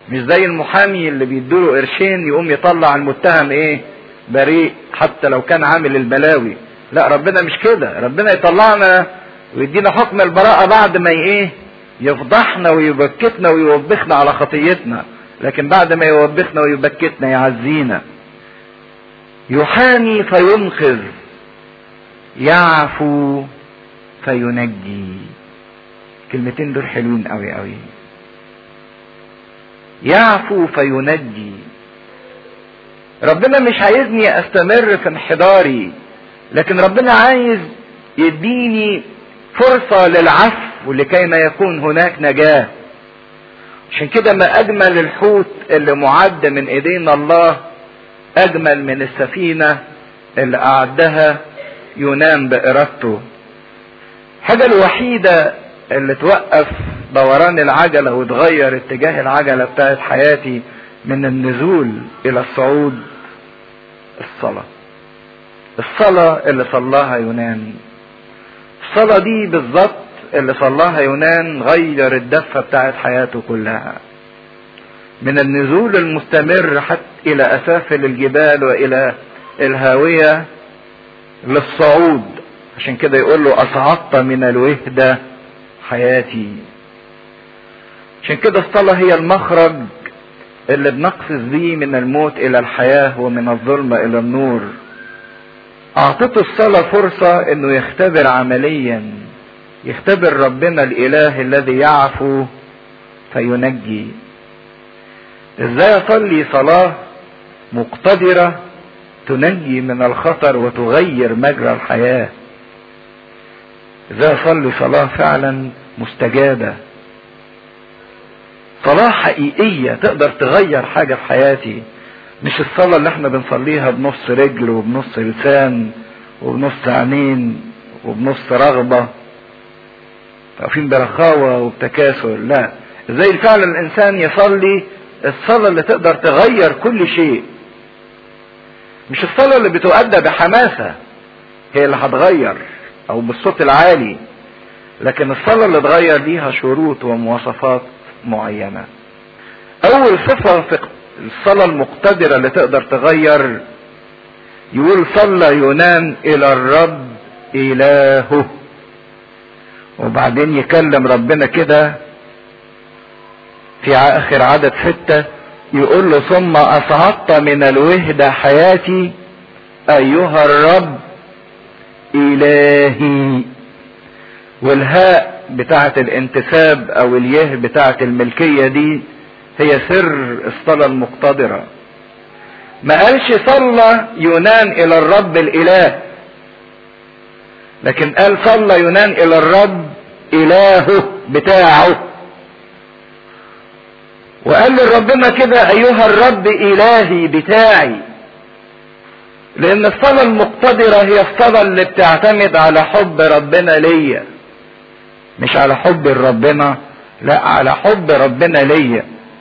مش زي المحامي اللي بيدوله قرشين يقوم يطلع المتهم ايه بريء حتى لو كان عامل البلاوي لا ربنا مش كده ربنا يطلعنا ويدينا حكم البراءة بعد ما ايه يفضحنا ويبكتنا ويوبخنا على خطيتنا لكن بعد ما يوبخنا ويبكتنا يعزينا يحامي فينقذ يعفو فينجي كلمتين دول حلوين قوي قوي يعفو فينجي ربنا مش عايزني استمر في انحداري لكن ربنا عايز يديني فرصة للعفو لكي ما يكون هناك نجاة عشان كده ما اجمل الحوت اللي معد من ايدينا الله اجمل من السفينة اللي اعدها ينام بارادته الحاجة الوحيدة اللي توقف دوران العجلة وتغير اتجاه العجلة بتاعت حياتي من النزول الى الصعود الصلاة الصلاة اللي صلاها يونان الصلاة دي بالظبط اللي صلاها يونان غير الدفة بتاعت حياته كلها من النزول المستمر حتى الى اسافل الجبال والى الهاوية للصعود عشان كده يقول له اصعدت من الوهدة حياتي عشان كده الصلاة هي المخرج اللي بنقفز بيه من الموت الى الحياة ومن الظلمة الى النور اعطته الصلاة فرصة انه يختبر عمليا يختبر ربنا الاله الذي يعفو فينجي ازاي اصلي صلاة مقتدرة تنجي من الخطر وتغير مجرى الحياة ازاي اصلي صلاة فعلا مستجابة صلاة حقيقية تقدر تغير حاجة في حياتي مش الصلاة اللي احنا بنصليها بنص رجل وبنص لسان وبنص عينين وبنص رغبة واقفين برخاوة وبتكاسل لا ازاي فعلا الانسان يصلي الصلاة اللي تقدر تغير كل شيء مش الصلاة اللي بتؤدى بحماسة هي اللي هتغير او بالصوت العالي لكن الصلاة اللي تغير ليها شروط ومواصفات معينة اول صفة في الصلاة المقتدرة اللي تقدر تغير يقول صلى يونان الى الرب الهه وبعدين يكلم ربنا كده في اخر عدد ستة يقول له ثم اصعدت من الوهدة حياتي ايها الرب الهي والهاء بتاعة الانتساب او اليه بتاعة الملكية دي هي سر الصلاة المقتدرة ما قالش صلى يونان الى الرب الاله لكن قال صلى يونان الى الرب الهه بتاعه وقال لربنا كده ايها الرب الهي بتاعي لان الصلاة المقتدرة هي الصلاة اللي بتعتمد على حب ربنا ليا مش على حب ربنا لا على حب ربنا ليا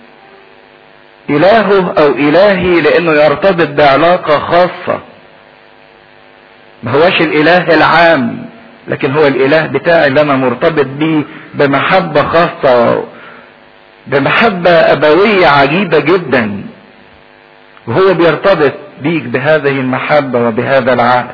الهه او الهي لانه يرتبط بعلاقة خاصة ما هواش الاله العام لكن هو الاله بتاعي اللي انا مرتبط بيه بمحبة خاصة بمحبة ابوية عجيبة جدا وهو بيرتبط بيك بهذه المحبة وبهذا العهد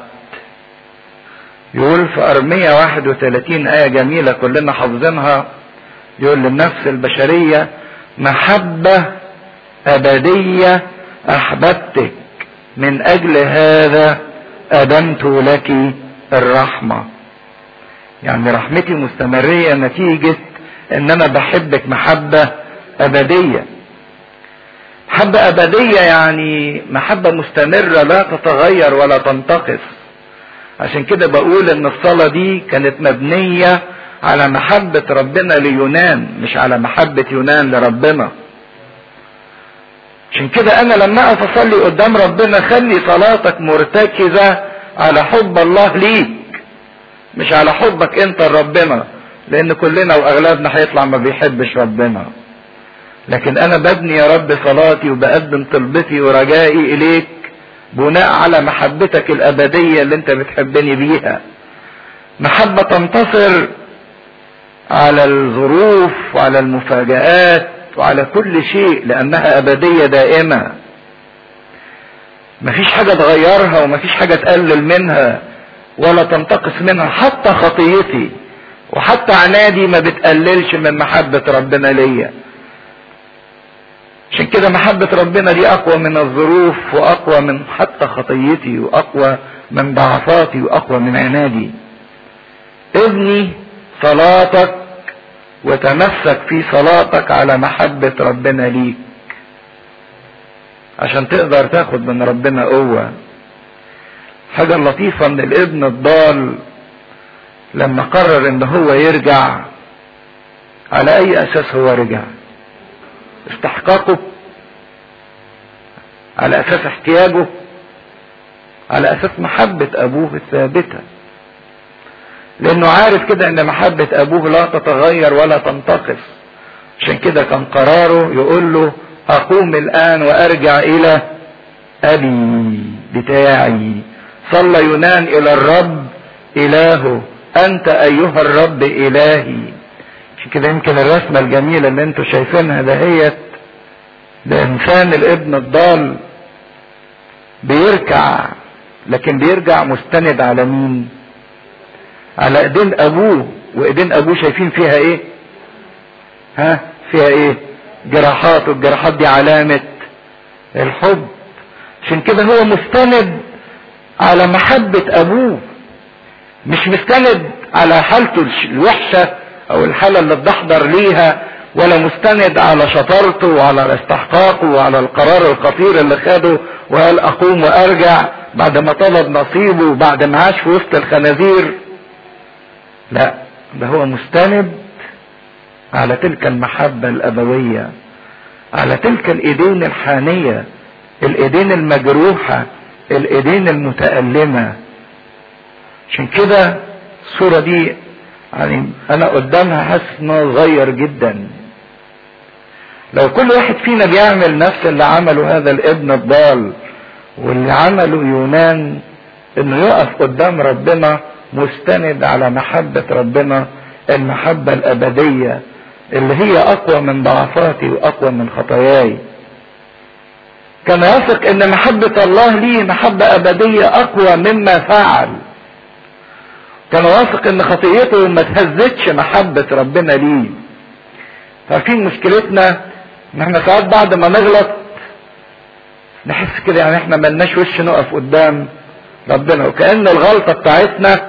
يقول في أرمية 31 آية جميلة كلنا حافظينها يقول للنفس البشرية محبة أبدية أحببتك من أجل هذا أدمت لك الرحمة يعني رحمتي مستمرية نتيجة ان انا بحبك محبة ابدية محبة ابدية يعني محبة مستمرة لا تتغير ولا تنتقص عشان كده بقول ان الصلاة دي كانت مبنية على محبة ربنا ليونان مش على محبة يونان لربنا عشان كده انا لما اقف اصلي قدام ربنا خلي صلاتك مرتكزة على حب الله ليك مش على حبك انت لربنا لان كلنا واغلبنا هيطلع ما بيحبش ربنا لكن انا ببني يا رب صلاتي وبقدم طلبتي ورجائي اليك بناء على محبتك الابدية اللي انت بتحبني بيها محبة تنتصر على الظروف وعلى المفاجآت وعلى كل شيء لانها ابديه دائمه مفيش حاجه تغيرها ومفيش حاجه تقلل منها ولا تنتقص منها حتى خطيتي وحتى عنادي ما بتقللش من محبه ربنا ليا عشان كده محبة ربنا دي أقوى من الظروف وأقوى من حتى خطيتي وأقوى من ضعفاتي وأقوى من عنادي ابني صلاتك وتمسك في صلاتك على محبة ربنا ليك عشان تقدر تاخد من ربنا قوة حاجة لطيفة ان الابن الضال لما قرر ان هو يرجع على اي اساس هو رجع استحقاقه على اساس احتياجه على اساس محبة ابوه الثابتة لانه عارف كده ان محبة ابوه لا تتغير ولا تنتقص عشان كده كان قراره يقول له اقوم الان وارجع الى ابي بتاعي صلى يونان الى الرب الهه انت ايها الرب الهي عشان كده يمكن الرسمة الجميلة اللي انتوا شايفينها دهيت ده انسان الابن الضال بيركع لكن بيرجع مستند على مين على ايدين ابوه وايدين ابوه شايفين فيها ايه ها فيها ايه جراحات والجراحات دي علامة الحب عشان كده هو مستند على محبة ابوه مش مستند على حالته الوحشة او الحالة اللي اتدحضر ليها ولا مستند على شطارته وعلى استحقاقه وعلى القرار الخطير اللي خده وقال اقوم وارجع بعد ما طلب نصيبه وبعد ما عاش في وسط الخنازير لا ده هو مستند على تلك المحبة الأبوية على تلك الإيدين الحانية الإيدين المجروحة الإيدين المتألمة عشان كده الصورة دي يعني أنا قدامها حاسس إنه صغير جدا لو كل واحد فينا بيعمل نفس اللي عمله هذا الابن الضال واللي عمله يونان انه يقف قدام ربنا مستند على محبة ربنا المحبة الأبدية اللي هي أقوى من ضعفاتي وأقوى من خطاياي كان يثق ان محبة الله ليه محبة ابدية اقوى مما فعل كان واثق ان خطيته ما تهزتش محبة ربنا ليه عارفين مشكلتنا ان احنا ساعات بعد ما نغلط نحس كده يعني احنا ملناش وش نقف قدام ربنا وكأن الغلطة بتاعتنا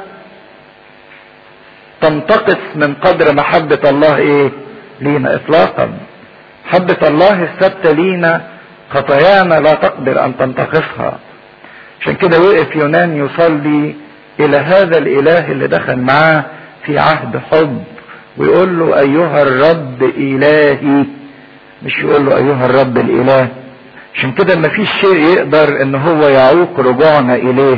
تنتقص من قدر محبة الله ايه لينا اطلاقا محبة الله الثابتة لينا خطايانا لا تقدر ان تنتقصها عشان كده وقف يونان يصلي الى هذا الاله اللي دخل معاه في عهد حب ويقول له ايها الرب الهي مش يقول له ايها الرب الاله عشان كده ما فيش شيء يقدر ان هو يعوق رجوعنا اليه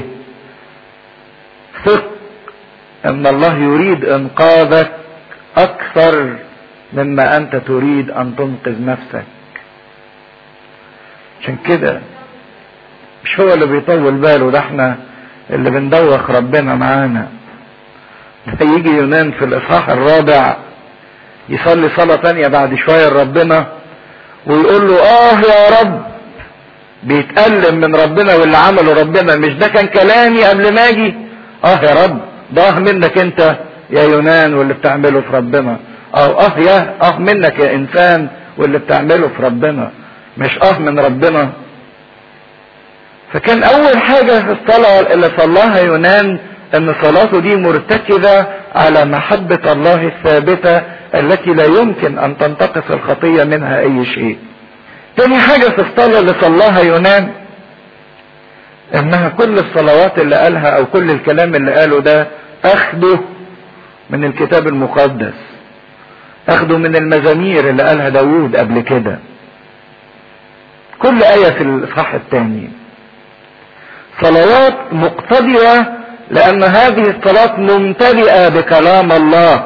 ثق ان الله يريد انقاذك اكثر مما انت تريد ان تنقذ نفسك عشان كده مش هو اللي بيطول باله ده احنا اللي بندوخ ربنا معانا ده يجي يونان في الاصحاح الرابع يصلي صلاة تانية بعد شوية لربنا ويقول له اه يا رب بيتألم من ربنا واللي عمله ربنا مش ده كان كلامي قبل ما اجي اه يا رب ضاه منك انت يا يونان واللي بتعمله في ربنا اه اه يا اه منك يا انسان واللي بتعمله في ربنا مش اه من ربنا فكان اول حاجة في الصلاة اللي صلاها يونان ان صلاته دي مرتكزة على محبة الله الثابتة التي لا يمكن ان تنتقص الخطية منها اي شيء تاني حاجة في الصلاة اللي صلاها يونان انها كل الصلوات اللي قالها او كل الكلام اللي قاله ده اخده من الكتاب المقدس اخده من المزامير اللي قالها داوود قبل كده كل آية في الإصحاح الثاني صلوات مقتدرة لأن هذه الصلاة ممتلئة بكلام الله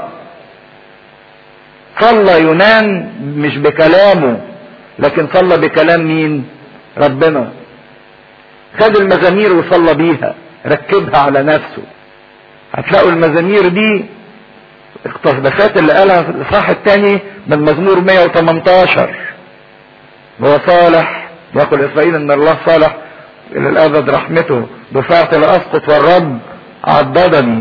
صلى يونان مش بكلامه لكن صلى بكلام مين ربنا خد المزامير وصلى بيها ركبها على نفسه هتلاقوا المزامير دي الاقتباسات اللي قالها في الاصحاح الثاني من مزمور 118 هو صالح يقول اسرائيل ان الله صالح الى الابد رحمته دفعت لاسقط والرب عضدني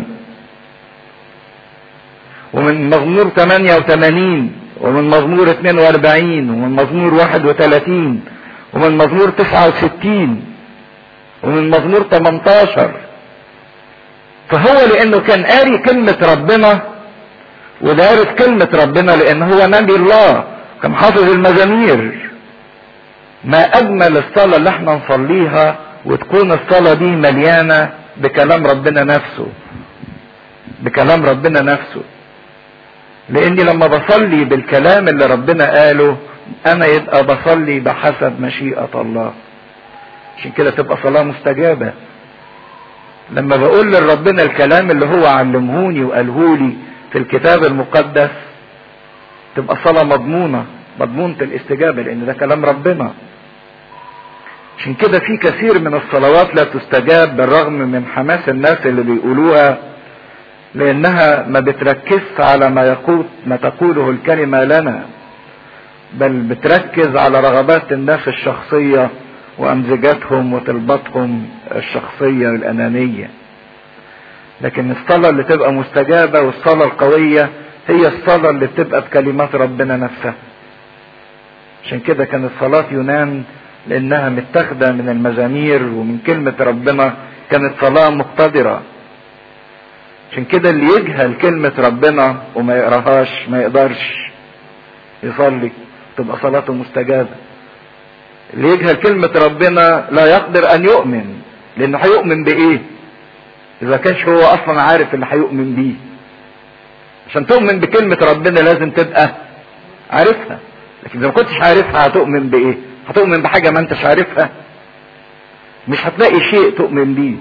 ومن مزمور 88 ومن مزمور 42 ومن مزمور 31 ومن مزمور 69 ومن مزمور 18 فهو لانه كان قاري كلمة ربنا ودارس كلمة ربنا لان هو نبي الله كان حافظ المزامير ما اجمل الصلاة اللي احنا نصليها وتكون الصلاة دي مليانة بكلام ربنا نفسه بكلام ربنا نفسه لاني لما بصلي بالكلام اللي ربنا قاله انا يبقى بصلي بحسب مشيئة الله عشان كده تبقى صلاة مستجابة لما بقول لربنا الكلام اللي هو علمهوني وقالهولي في الكتاب المقدس تبقى صلاة مضمونة مضمونة الاستجابة لان ده كلام ربنا عشان كده في كثير من الصلوات لا تستجاب بالرغم من حماس الناس اللي بيقولوها لانها ما بتركزش على ما يقول ما تقوله الكلمة لنا بل بتركز على رغبات الناس الشخصية وامزجاتهم وطلباتهم الشخصية والانانية لكن الصلاة اللي تبقى مستجابة والصلاة القوية هي الصلاة اللي بتبقى بكلمات ربنا نفسها عشان كده كانت صلاة يونان لانها متاخدة من المزامير ومن كلمة ربنا كانت صلاة مقتدرة عشان كده اللي يجهل كلمة ربنا وما يقراهاش ما يقدرش يصلي تبقى صلاته مستجابة اللي يجهل كلمة ربنا لا يقدر ان يؤمن لانه هيؤمن بايه اذا كانش هو اصلا عارف اللي هيؤمن بيه عشان تؤمن بكلمة ربنا لازم تبقى عارفها لكن اذا ما كنتش عارفها هتؤمن بايه هتؤمن بحاجة ما انتش عارفها مش هتلاقي شيء تؤمن بيه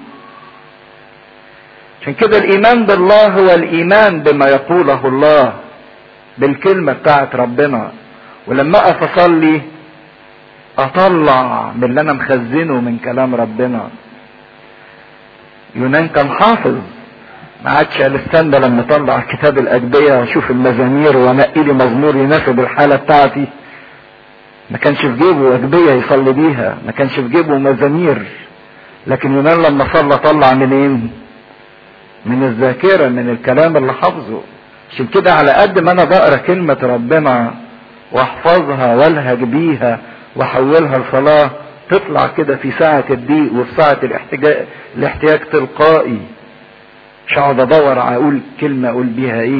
عشان كده الايمان بالله هو الايمان بما يقوله الله بالكلمة بتاعت ربنا ولما اقف اصلي اطلع من اللي انا مخزنه من كلام ربنا يونان كان حافظ ما عادش قال استنى لما اطلع كتاب الاجبيه واشوف المزامير وانقي لي مزمور يناسب الحاله بتاعتي ما كانش في جيبه اجبيه يصلي بيها ما كانش في جيبه مزامير لكن يونان لما صلى طلع منين من الذاكره من الكلام اللي حافظه عشان كده على قد ما انا بقرا كلمه ربنا واحفظها والهج بيها واحولها لصلاه تطلع كده في ساعة الضيق وفي ساعة الاحتجاج الاحتياج تلقائي مش هقعد ادور اقول كلمة اقول بيها ايه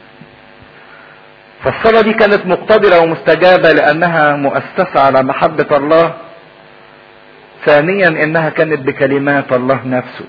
فالصلاة دي كانت مقتدرة ومستجابة لانها مؤسسة على محبة الله ثانيا انها كانت بكلمات الله نفسه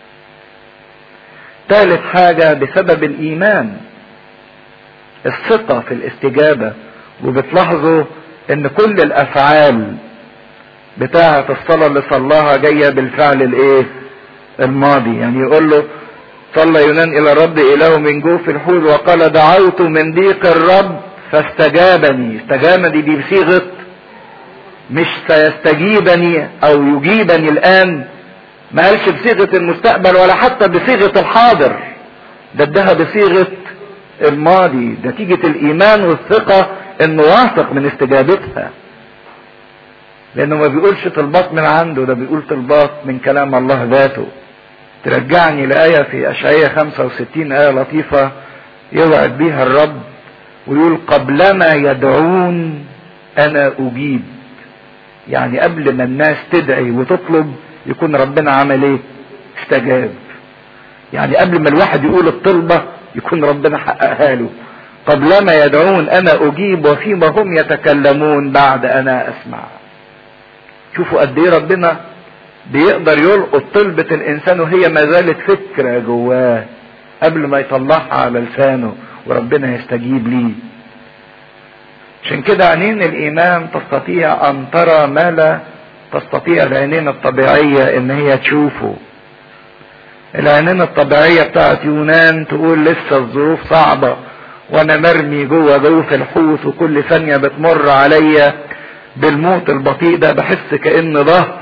ثالث حاجة بسبب الايمان الثقة في الاستجابة وبتلاحظوا ان كل الافعال بتاعة الصلاة اللي صلاها جاية بالفعل الايه الماضي يعني يقول له صلى يونان الى الرب اله من جوف الحوت وقال دعوت من ضيق الرب فاستجابني استجابني دي بصيغة مش سيستجيبني او يجيبني الان ما قالش بصيغة المستقبل ولا حتى بصيغة الحاضر ده ادها بصيغة الماضي نتيجة الايمان والثقة انه واثق من استجابتها لانه ما بيقولش طلبات من عنده ده بيقول طلبات من كلام الله ذاته ترجعني لآية في أشعية 65 آية لطيفة يوعد بيها الرب ويقول قبلما يدعون أنا أجيب يعني قبل ما الناس تدعي وتطلب يكون ربنا عمل ايه استجاب يعني قبل ما الواحد يقول الطلبة يكون ربنا حققها له قبلما يدعون أنا أجيب وفيما هم يتكلمون بعد أنا أسمع شوفوا قد ايه ربنا بيقدر يلقط طلبة الانسان وهي ما زالت فكرة جواه قبل ما يطلعها على لسانه وربنا يستجيب ليه عشان كده عينين الايمان تستطيع ان ترى ما لا تستطيع العينين الطبيعية ان هي تشوفه العينين الطبيعية بتاعت يونان تقول لسه الظروف صعبة وانا مرمي جوه جوف الحوت وكل ثانية بتمر عليا بالموت البطيء ده بحس كأن ظهر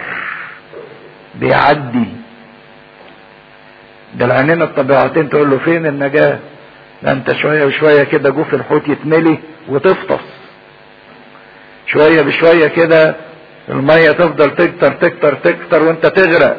بيعدي ده العينين الطبيعتين تقول له فين النجاة ده انت شوية وشوية كده جوف الحوت يتملي وتفطس شوية بشوية كده المية تفضل تكتر تكتر تكتر وانت تغرق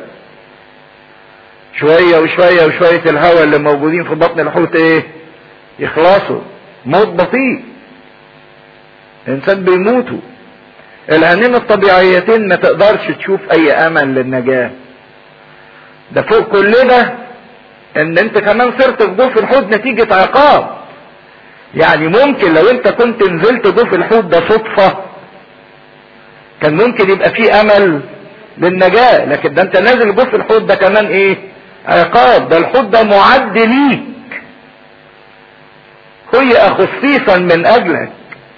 شوية وشوية وشوية الهواء اللي موجودين في بطن الحوت ايه يخلصوا موت بطيء الانسان بيموتوا العينين الطبيعيتين ما تقدرش تشوف اي امل للنجاة ده فوق كل ده ان انت كمان صرت في جوف الحوت نتيجة عقاب يعني ممكن لو انت كنت نزلت جوف الحوت ده صدفة كان ممكن يبقى في امل للنجاة لكن ده انت نازل جوف الحوت ده كمان ايه عقاب ده الحوت ده معد ليك هيئ خصيصا من اجلك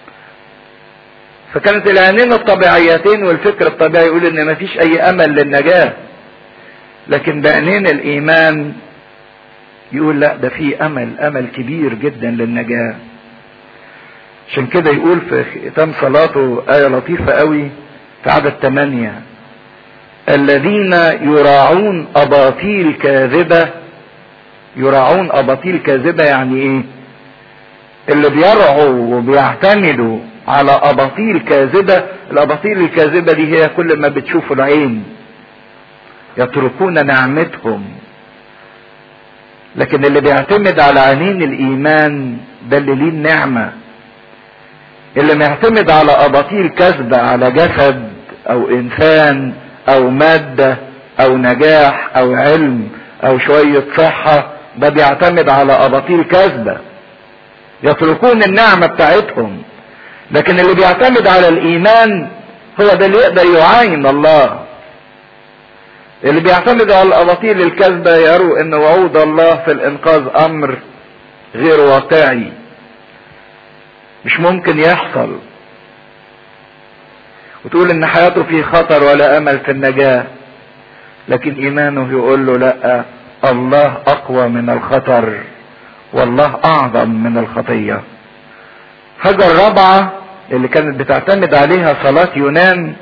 فكانت العينين الطبيعيتين والفكر الطبيعي يقول ان مفيش اي امل للنجاة لكن بعينين الايمان يقول لا ده في امل امل كبير جدا للنجاة عشان كده يقول في ختام صلاته آية لطيفة قوي في عدد ثمانية الذين يراعون أباطيل كاذبة يراعون أباطيل كاذبة يعني إيه؟ اللي بيرعوا وبيعتمدوا على أباطيل كاذبة الأباطيل الكاذبة دي هي كل ما بتشوف العين يتركون نعمتهم لكن اللي بيعتمد على عينين الإيمان ده اللي ليه النعمة اللي معتمد على أباطيل كذبة على جسد أو إنسان أو مادة أو نجاح أو علم أو شوية صحة ده بيعتمد على أباطيل كذبة يتركون النعمة بتاعتهم لكن اللي بيعتمد على الإيمان هو ده اللي يقدر يعاين الله اللي بيعتمد على الأباطيل الكذبة يروا أن وعود الله في الإنقاذ أمر غير واقعي مش ممكن يحصل وتقول ان حياته في خطر ولا امل في النجاة لكن ايمانه يقول له لا الله اقوى من الخطر والله اعظم من الخطية حاجة الرابعة اللي كانت بتعتمد عليها صلاة يونان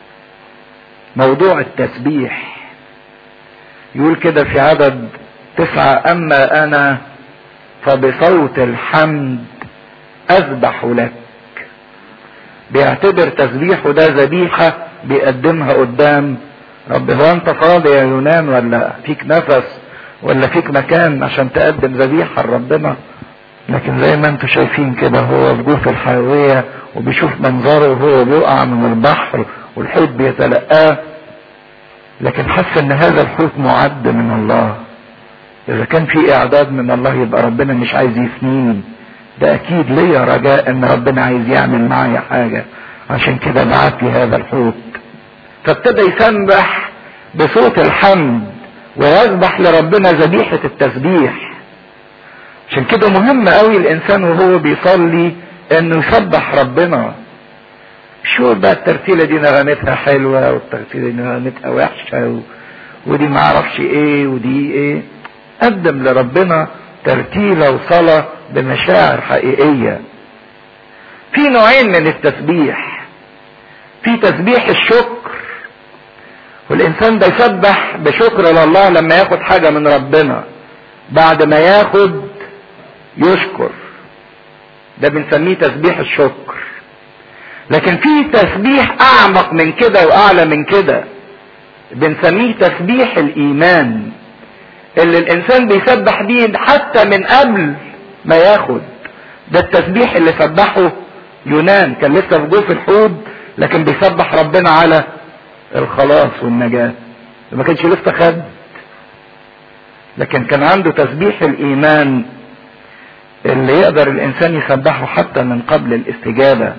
موضوع التسبيح يقول كده في عدد تسعة اما انا فبصوت الحمد اذبح لك بيعتبر تسبيحه ده ذبيحة بيقدمها قدام رب هو انت فاضي يا يونان ولا فيك نفس ولا فيك مكان عشان تقدم ذبيحة لربنا لكن زي ما انتم شايفين كده هو في جوف الحيوية وبيشوف منظره وهو بيقع من البحر والحوت بيتلقاه لكن حس ان هذا الحوت معد من الله اذا كان في اعداد من الله يبقى ربنا مش عايز يفنيني ده اكيد ليا رجاء ان ربنا عايز يعمل معايا حاجة عشان كده بعت لي هذا الحوت فابتدى يسبح بصوت الحمد ويذبح لربنا ذبيحة التسبيح عشان كده مهم قوي الانسان وهو بيصلي انه يسبح ربنا شو بقى الترتيلة دي نغمتها حلوة والترتيلة دي نغمتها وحشة و... ودي معرفش ايه ودي ايه قدم لربنا ترتيلة وصلاة بمشاعر حقيقية في نوعين من التسبيح في تسبيح الشكر والانسان ده يسبح بشكر لله لما ياخد حاجة من ربنا بعد ما ياخد يشكر ده بنسميه تسبيح الشكر لكن في تسبيح اعمق من كده واعلى من كده بنسميه تسبيح الايمان اللي الانسان بيسبح بيه حتى من قبل ما ياخد ده التسبيح اللي سبحه يونان كان لسه في جوف الحوض لكن بيسبح ربنا على الخلاص والنجاة ما كانش لسه خد لكن كان عنده تسبيح الايمان اللي يقدر الانسان يسبحه حتى من قبل الاستجابة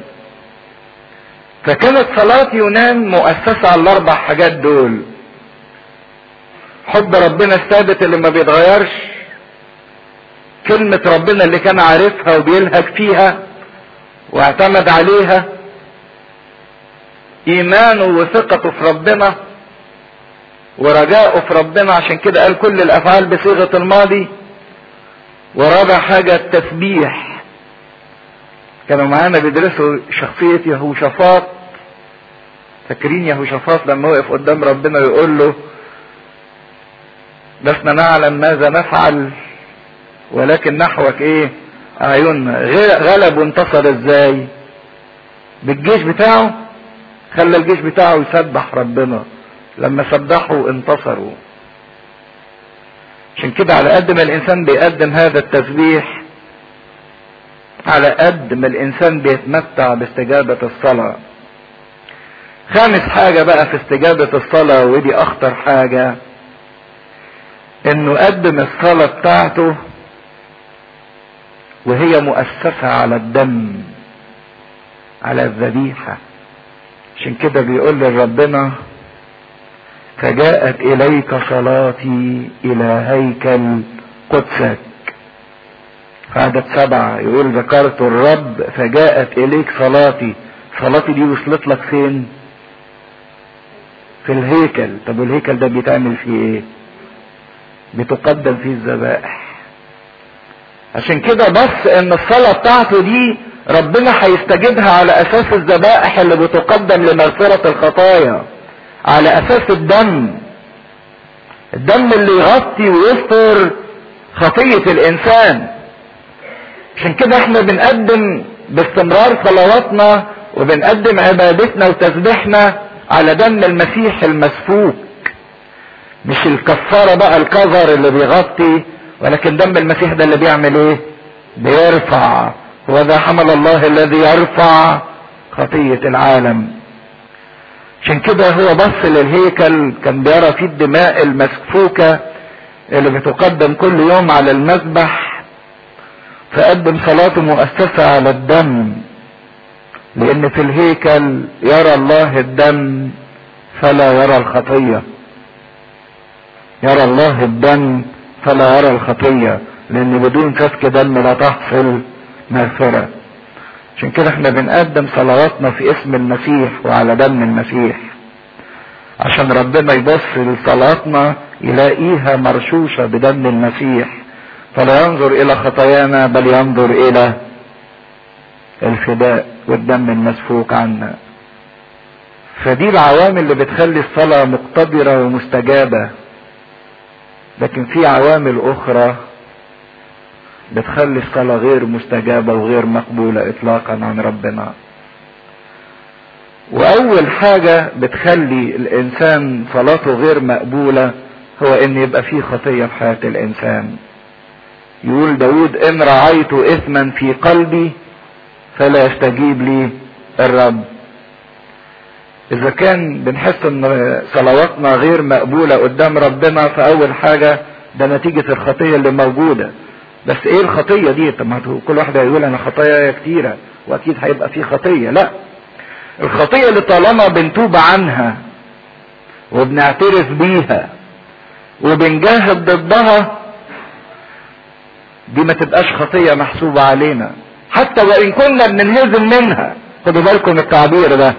فكانت صلاة يونان مؤسسة على الاربع حاجات دول حب ربنا الثابت اللي ما بيتغيرش كلمة ربنا اللي كان عارفها وبيلهج فيها واعتمد عليها ايمانه وثقته في ربنا ورجاؤه في ربنا عشان كده قال كل الافعال بصيغة الماضي ورابع حاجة التسبيح كانوا معانا بيدرسوا شخصية يهوشافاط فاكرين يهوشافاط لما وقف قدام ربنا يقول له لسنا نعلم ماذا نفعل ولكن نحوك ايه اعيننا غلب وانتصر ازاي بالجيش بتاعه خلى الجيش بتاعه يسبح ربنا لما سبحوا انتصروا عشان كده على قد ما الانسان بيقدم هذا التسبيح على قد ما الانسان بيتمتع باستجابة الصلاة خامس حاجة بقى في استجابة الصلاة ودي اخطر حاجة انه قدم الصلاة بتاعته وهي مؤسسة على الدم على الذبيحة عشان كده بيقول لربنا فجاءت اليك صلاتي الى هيكل قدسك في عدد سبعة يقول ذكرت الرب فجاءت اليك صلاتي صلاتي دي وصلت لك فين في الهيكل طب والهيكل ده بيتعمل فيه ايه بتقدم فيه الذبائح عشان كده بس ان الصلاة بتاعته دي ربنا هيستجيبها على اساس الذبائح اللي بتقدم لمغفرة الخطايا على اساس الدم الدم اللي يغطي ويستر خطية الانسان عشان كده احنا بنقدم باستمرار صلواتنا وبنقدم عبادتنا وتسبيحنا على دم المسيح المسفوك مش الكفارة بقى الكفر اللي بيغطي ولكن دم المسيح ده اللي بيعمل ايه بيرفع هو ذا حمل الله الذي يرفع خطية العالم عشان كده هو بص للهيكل كان بيرى فيه الدماء المسفوكة اللي بتقدم كل يوم على المذبح فقدم صلاته مؤسسة على الدم لان في الهيكل يرى الله الدم فلا يرى الخطية يرى الله الدم فلا يرى الخطية لان بدون سفك دم لا تحصل مغفرة عشان كده احنا بنقدم صلواتنا في اسم المسيح وعلى دم المسيح عشان ربنا يبص لصلاتنا يلاقيها مرشوشة بدم المسيح فلا ينظر الى خطايانا بل ينظر الى الفداء والدم المسفوك عنا فدي العوامل اللي بتخلي الصلاة مقتدرة ومستجابة لكن في عوامل اخرى بتخلي الصلاة غير مستجابة وغير مقبولة اطلاقا عن ربنا واول حاجة بتخلي الانسان صلاته غير مقبولة هو ان يبقى فيه خطية في حياة الانسان يقول داود ان رعيت اثما في قلبي فلا يستجيب لي الرب اذا كان بنحس ان صلواتنا غير مقبولة قدام ربنا فاول حاجة ده نتيجة الخطية اللي موجودة بس ايه الخطية دي طب ما كل واحد هيقول انا خطايا كتيرة واكيد هيبقى في خطية لا الخطية اللي طالما بنتوب عنها وبنعترف بيها وبنجاهد ضدها دي ما تبقاش خطية محسوبة علينا حتى وان كنا بننهزم منها خدوا بالكم من التعبير ده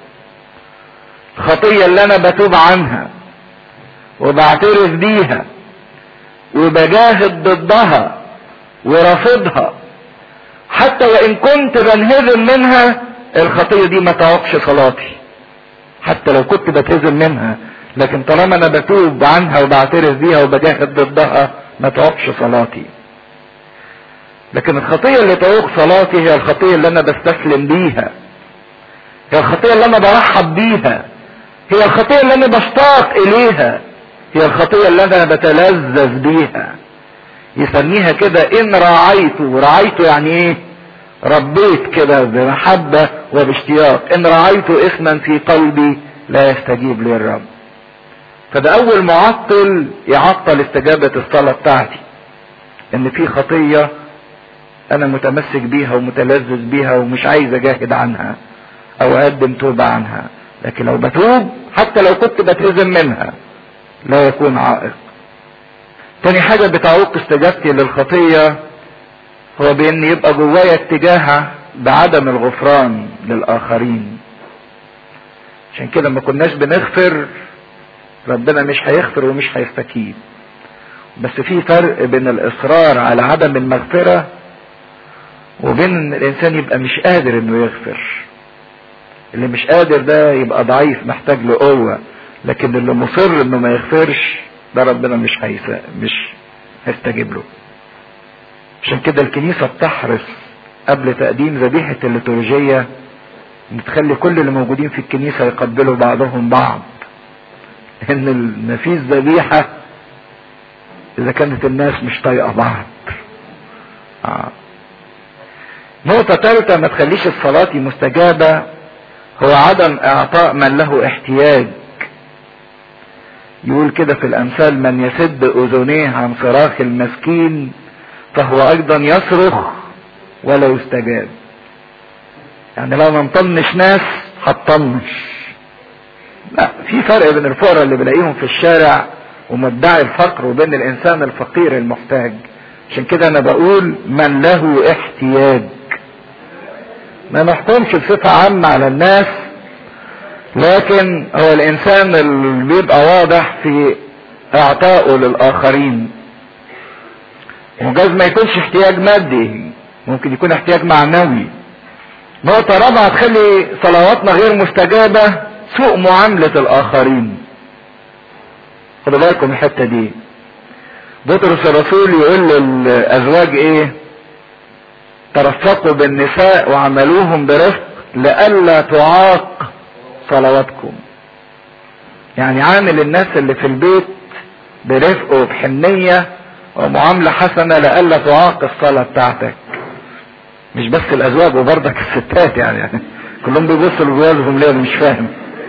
الخطية اللي انا بتوب عنها وبعترف بيها وبجاهد ضدها ورافضها حتى وان كنت بنهزم منها الخطية دي ما تعوقش صلاتي حتى لو كنت بتهزم منها لكن طالما انا بتوب عنها وبعترف بيها وبجاهد ضدها ما تعوقش صلاتي لكن الخطية اللي تعوق صلاتي هي الخطية اللي انا بستسلم بيها هي الخطية اللي انا برحب بيها هي الخطية اللي انا بشتاق اليها هي الخطية اللي انا بتلذذ بيها يسميها كده ان راعيت راعيت يعني ايه ربيت كده بمحبة وباشتياق ان رعيت اسما في قلبي لا يستجيب لي الرب فده اول معطل يعطل استجابة الصلاة بتاعتي ان في خطية انا متمسك بيها ومتلذذ بيها ومش عايز اجاهد عنها او اقدم توبة عنها لكن لو بتوب حتى لو كنت بتهزم منها لا يكون عائق تاني حاجة بتعوق استجابتي للخطية هو بان يبقى جوايا اتجاه بعدم الغفران للاخرين عشان كده ما كناش بنغفر ربنا مش هيغفر ومش هيستكيب بس في فرق بين الاصرار على عدم المغفرة وبين ان الانسان يبقى مش قادر انه يغفر اللي مش قادر ده يبقى ضعيف محتاج لقوة لكن اللي مصر انه ما يغفرش ده ربنا مش هيسا مش هيستجيب له عشان كده الكنيسة بتحرص قبل تقديم ذبيحة الليتورجية ان تخلي كل اللي موجودين في الكنيسة يقبلوا بعضهم بعض ان مفيش ذبيحة اذا كانت الناس مش طايقة بعض آه. نقطة ثالثة ما تخليش الصلاة مستجابة هو عدم اعطاء من له احتياج يقول كده في الامثال من يسد اذنيه عن صراخ المسكين فهو ايضا يصرخ ولا يستجاب يعني لو ما نطنش ناس هتطنش لا في فرق بين الفقراء اللي بلاقيهم في الشارع ومدعي الفقر وبين الانسان الفقير المحتاج عشان كده انا بقول من له احتياج ما نحكمش بصفة عامة على الناس لكن هو الانسان اللي بيبقى واضح في اعطائه للاخرين وجاز ما يكونش احتياج مادي ممكن يكون احتياج معنوي نقطة رابعة تخلي صلواتنا غير مستجابة سوء معاملة الآخرين خدوا بالكم الحتة دي بطرس الرسول يقول للأزواج إيه ترفقوا بالنساء وعملوهم برفق لئلا تعاق صلواتكم يعني عامل الناس اللي في البيت برفق وبحنية ومعاملة حسنة لئلا تعاق الصلاة بتاعتك مش بس الازواج وبرضك الستات يعني, يعني كلهم بيبصوا لجوازهم ليه مش فاهم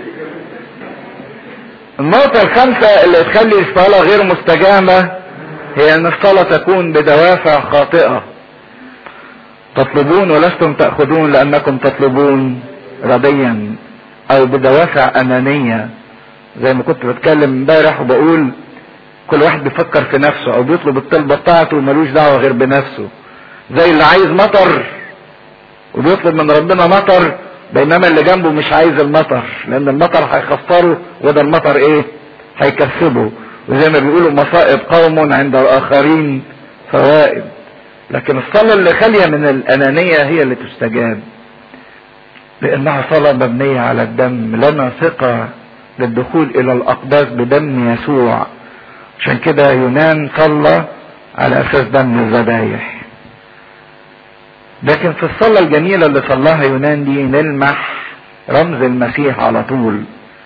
النقطة الخامسة اللي تخلي الصلاة غير مستجابة هي ان الصلاة تكون بدوافع خاطئة تطلبون ولستم تأخذون لأنكم تطلبون رديا أو بدوافع أنانية زي ما كنت بتكلم امبارح وبقول كل واحد بيفكر في نفسه أو بيطلب الطلبة بتاعته وملوش دعوة غير بنفسه زي اللي عايز مطر وبيطلب من ربنا مطر بينما اللي جنبه مش عايز المطر لان المطر هيخسره وده المطر ايه هيكسبه وزي ما بيقولوا مصائب قوم عند الاخرين فوائد لكن الصلاة اللي خالية من الانانية هي اللي تستجاب لانها صلاة مبنية على الدم لنا ثقة للدخول الى الاقداس بدم يسوع عشان كده يونان صلى على اساس دم الذبايح لكن في الصلاة الجميلة اللي صلاها يونان دي نلمح رمز المسيح على طول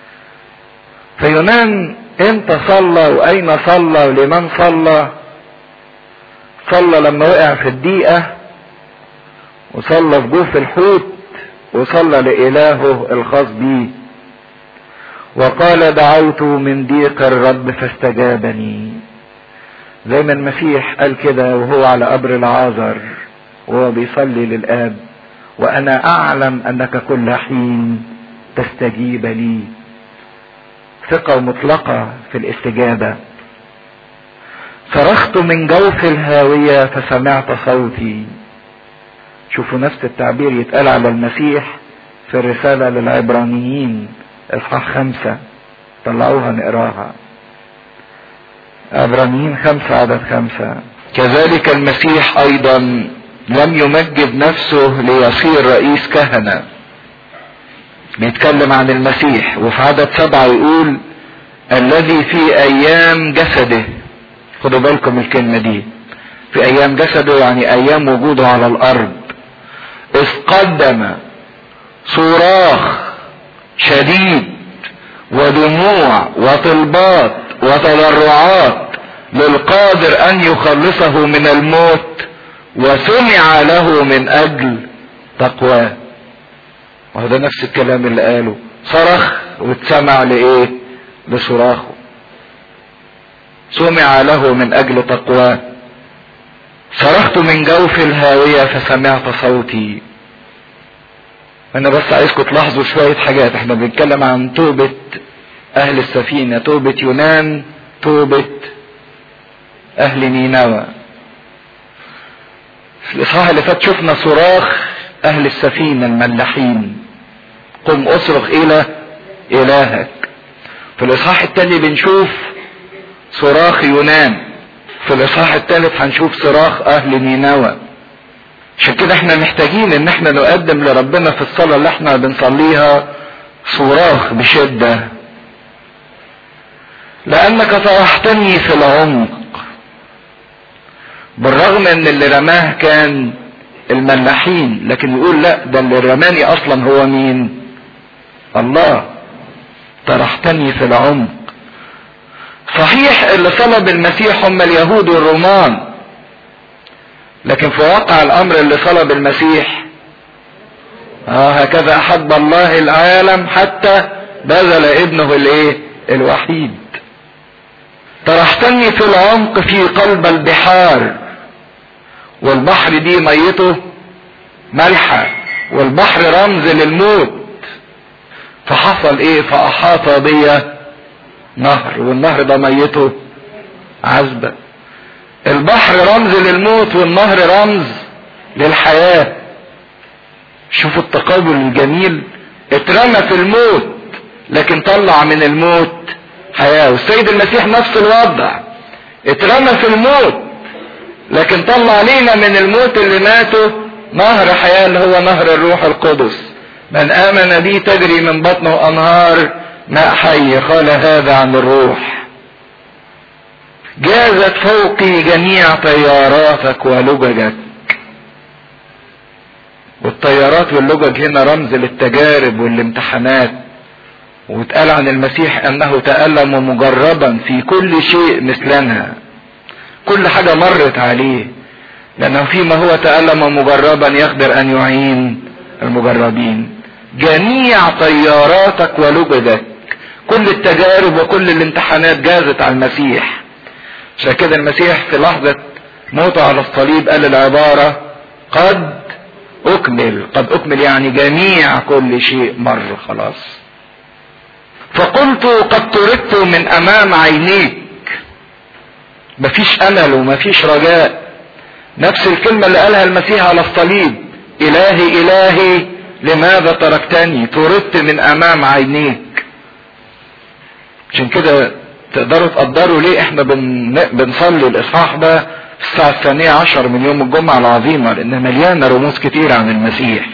فيونان امتى صلى واين صلى ولمن صلى صلى لما وقع في الضيقة وصلى في جوف الحوت وصلى لإلهه الخاص بيه وقال دعوت من ضيق الرب فاستجابني زي ما المسيح قال كده وهو على قبر العازر وهو بيصلي للآب وأنا أعلم أنك كل حين تستجيب لي ثقة مطلقة في الاستجابة صرخت من جوف الهاوية فسمعت صوتي شوفوا نفس التعبير يتقال على المسيح في الرسالة للعبرانيين اصحاح خمسة طلعوها نقراها عبرانيين خمسة عدد خمسة كذلك المسيح ايضا لم يمجد نفسه ليصير رئيس كهنة بيتكلم عن المسيح وفي عدد سبعة يقول الذي في ايام جسده خدوا بالكم الكلمة دي في ايام جسده يعني ايام وجوده على الارض اذ قدم صراخ شديد ودموع وطلبات وتضرعات للقادر ان يخلصه من الموت وسمع له من اجل تقواه وهو ده نفس الكلام اللي قاله صرخ واتسمع لايه لصراخه سمع له من اجل تقواه صرخت من جوف الهاوية فسمعت صوتي انا بس عايزكم تلاحظوا شوية حاجات احنا بنتكلم عن توبة اهل السفينة توبة يونان توبة اهل نينوى في الاصحاح اللي فات شفنا صراخ اهل السفينة الملاحين قم اصرخ الى الهك في الاصحاح التاني بنشوف صراخ يونان في الاصحاح الثالث هنشوف صراخ اهل نينوى عشان كده احنا محتاجين ان احنا نقدم لربنا في الصلاة اللي احنا بنصليها صراخ بشدة لانك طرحتني في العمق بالرغم ان اللي رماه كان الملاحين لكن يقول لا ده اللي رماني اصلا هو مين الله طرحتني في العمق صحيح اللي صلب المسيح هم اليهود والرومان لكن في واقع الامر اللي صلب المسيح آه هكذا احب الله العالم حتى بذل ابنه الايه الوحيد طرحتني في العمق في قلب البحار والبحر دي ميته ملحة والبحر رمز للموت فحصل ايه فاحاط بي نهر والنهر ده ميته عذبة البحر رمز للموت والنهر رمز للحياة شوفوا التقابل الجميل اترمى في الموت لكن طلع من الموت حياة والسيد المسيح نفس الوضع اترمى في الموت لكن طلع لينا من الموت اللي ماته نهر حياة اللي هو نهر الروح القدس من آمن بي تجري من بطنه أنهار ماء حي قال هذا عن الروح جازت فوقي جميع طياراتك ولججك والطيارات واللجج هنا رمز للتجارب والامتحانات واتقال عن المسيح انه تألم مجربا في كل شيء مثلنا كل حاجة مرت عليه لانه فيما هو تألم مجربا يقدر ان يعين المجربين جميع طياراتك ولججك كل التجارب وكل الامتحانات جازت على المسيح عشان كده المسيح في لحظة موته على الصليب قال العبارة قد اكمل قد اكمل يعني جميع كل شيء مر خلاص فقلت قد طردت من امام عينيك مفيش امل ومفيش رجاء نفس الكلمة اللي قالها المسيح على الصليب الهي الهي لماذا تركتني طردت من امام عينيك عشان كده تقدروا تقدروا ليه احنا بن... بنصلي الاصحاح ده في الساعة الثانية عشر من يوم الجمعة العظيمة لأنها مليانة رموز كتير عن المسيح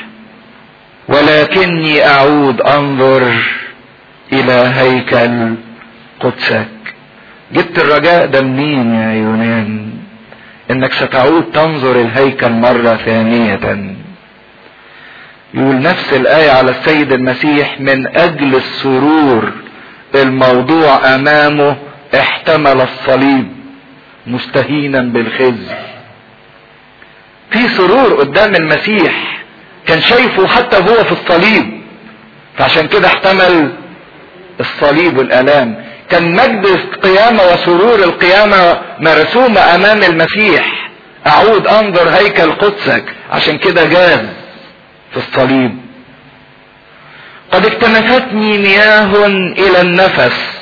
ولكني أعود أنظر إلى هيكل قدسك جبت الرجاء ده منين يا يونان انك ستعود تنظر الهيكل مرة ثانية يقول نفس الآية على السيد المسيح من أجل السرور الموضوع أمامه احتمل الصليب مستهينا بالخزي في سرور قدام المسيح كان شايفه حتى وهو في الصليب فعشان كده احتمل الصليب والالام كان مجد القيامه وسرور القيامه مرسومه امام المسيح اعود انظر هيكل قدسك عشان كده جاز في الصليب قد اكتنفتني مياه الى النفس